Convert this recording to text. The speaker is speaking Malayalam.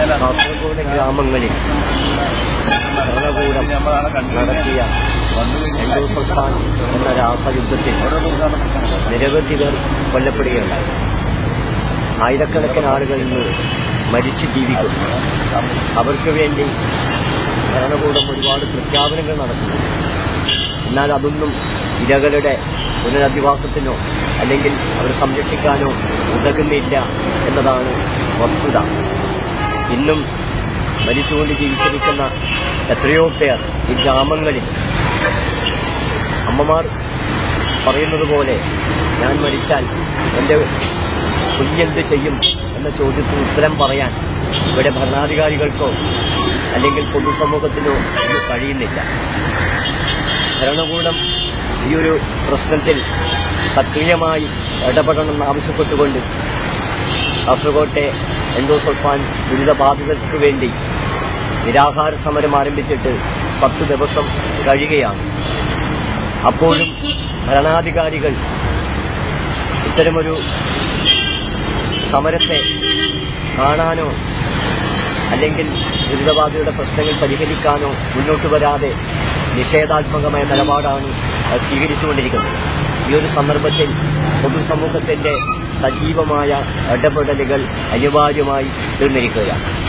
കാസർഗോഡ് ഗ്രാമങ്ങളിൽ ഭരണകൂടം നടത്തിയ എൻഡോസൾഫാൻ എന്ന രാസയുദ്ധത്തിൽ നിരവധി പേർ കൊല്ലപ്പെടുകയുണ്ടായി ആയിരക്കണക്കിന് ആളുകൾ ഇന്ന് മരിച്ചു ജീവിക്കുന്നു അവർക്ക് വേണ്ടി ഭരണകൂടം ഒരുപാട് പ്രഖ്യാപനങ്ങൾ നടത്തുന്നു എന്നാൽ അതൊന്നും ഇരകളുടെ പുനരധിവാസത്തിനോ അല്ലെങ്കിൽ അവരെ സംരക്ഷിക്കാനോ ഉതകുന്നില്ല എന്നതാണ് വസ്തുത ഇന്നും മരിച്ചുകൊണ്ട് ജീവിച്ചിരിക്കുന്ന എത്രയോ പേർ ഈ ഗ്രാമങ്ങളിൽ അമ്മമാർ പറയുന്നത് പോലെ ഞാൻ മരിച്ചാൽ എൻ്റെ കുഞ്ഞെന്ത് ചെയ്യും എന്ന ചോദ്യത്തിന് ഉത്തരം പറയാൻ ഇവിടെ ഭരണാധികാരികൾക്കോ അല്ലെങ്കിൽ പൊതുസമൂഹത്തിനോ ഇത് കഴിയുന്നില്ല ഭരണകൂടം ഈ ഒരു പ്രശ്നത്തിൽ സക്രിയമായി ഇടപെടണമെന്ന് ആവശ്യപ്പെട്ടുകൊണ്ട് കാസർകോട്ടെ എൻഡോസൾഫാൻ ദുരിതബാധിതർക്ക് വേണ്ടി നിരാഹാര സമരം ആരംഭിച്ചിട്ട് പത്ത് ദിവസം കഴിയുകയാണ് അപ്പോഴും ഭരണാധികാരികൾ ഇത്തരമൊരു സമരത്തെ കാണാനോ അല്ലെങ്കിൽ ദുരിതബാധിതരുടെ പ്രശ്നങ്ങൾ പരിഹരിക്കാനോ മുന്നോട്ട് വരാതെ നിഷേധാത്മകമായ നിലപാടാണ് അത് സ്വീകരിച്ചുകൊണ്ടിരിക്കുന്നത് ഈ ഒരു സന്ദർഭത്തിൽ പൊതുസമൂഹത്തിന്റെ സജീവമായ ഇടപെടലുകൾ അനിവാര്യമായി തീർന്നിരിക്കുകയാണ്